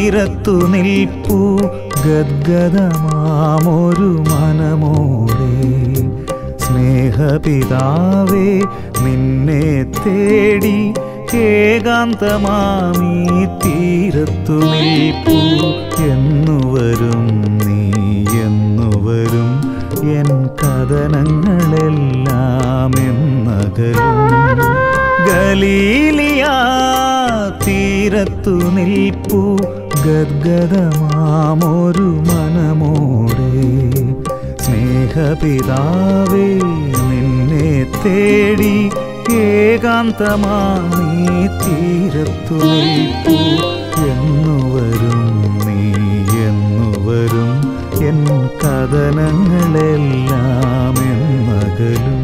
തീരത്തു നിൽപ്പു ഗദ്ഗദമാമൊരു മനമോടെ സ്നേഹപിതാവേ നിന്നെ തേടി ഏകാന്തമാമീ തീരത്തു നിൽപ്പു എന്നുവരും നീ എന്നുവരും എൻ കഥനങ്ങളെല്ലാം എന്നകലും ഗലീലിയ തീരത്തു നിൽപ്പു ഗദ്ഗദമാമൊരു മനമോടെ സ്നേഹപിതാവേ നിന്നെ തേടി ഏകാന്തമാമീ തീരത്തു നിൽപ്പു എന്നുവരും നീ എന്നുവരും എൻ കഥനങ്ങളെല്ലാം എന്നകലും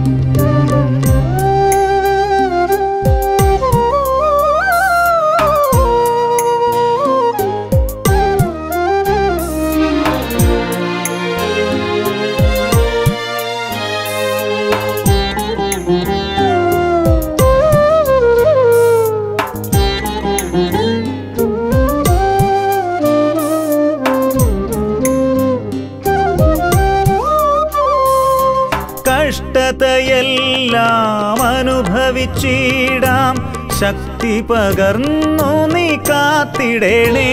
കഷ്ടതയെല്ലാം അനുഭവിച്ചിടാം ശക്തി പകർന്നു നീ കാത്തിടണേ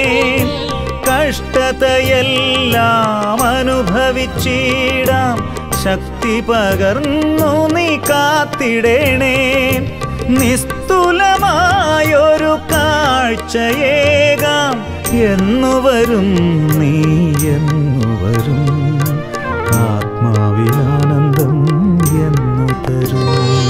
കഷ്ടതയെല്ലാം അനുഭവിച്ചിടാം ശക്തി പകർന്നു നീ കാത്തിടണേ നിസ്തുലമായൊരു കാഴ്ചയേകാം എന്നുവരും നീ എന്നുവരും ആത്മാവിലാനന്ദം എന്നു തരും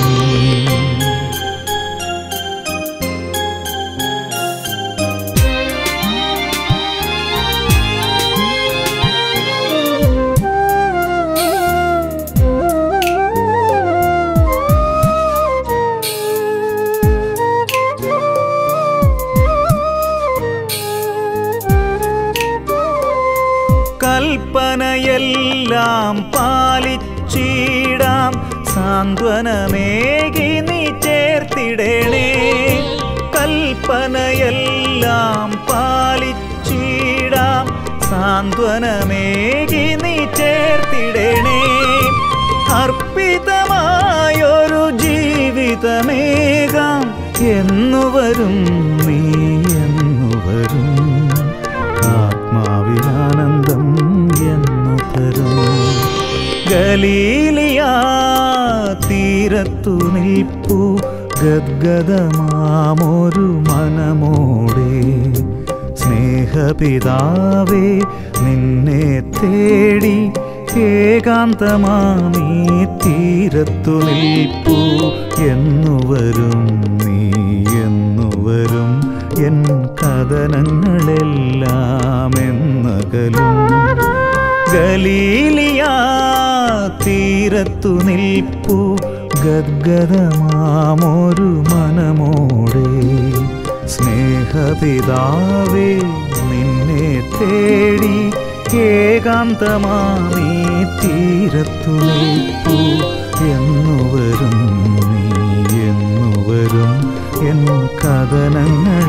കൽപ്പനയെല്ലാം പാലിച്ചിടാം സാന്ത്വനമേകി നീ ചേർത്തിടണേ കൽപ്പനയെല്ലാം പാലിച്ചിടാം സാന്ത്വനമേകി നീ ചേർത്തിടണേ അർപ്പിതമായൊരു ജീവിതമേകാം എന്നുവരും നീ എന്നുവരും ആത്മാവിലാനന്ദം എന്നു തരും ഗലീലിയ തീരത്തു നിൽപ്പു ഗദ്ഗദമാമൊരു മനമോടെ സ്നേഹപിതാവേ നിന്നെ തേടി ഏകാന്തമാമീ തീരത്തു നിൽപ്പു എന്നുവരും നീ എന്നുവരും എൻ കഥനങ്ങളെല്ലാം എന്നകലും ഗലീലിയ തീരത്തു നിൽപ്പു ഗദ്ഗദമാമൊരു മനമോടെ സ്നേഹപിതാവേ നിന്നെ തേടി ഏകാന്തമാമീ തീരത്തു നിൽപ്പു എന്നുവരും നീ എന്നുവരും എൻ കഥനങ്ങൾ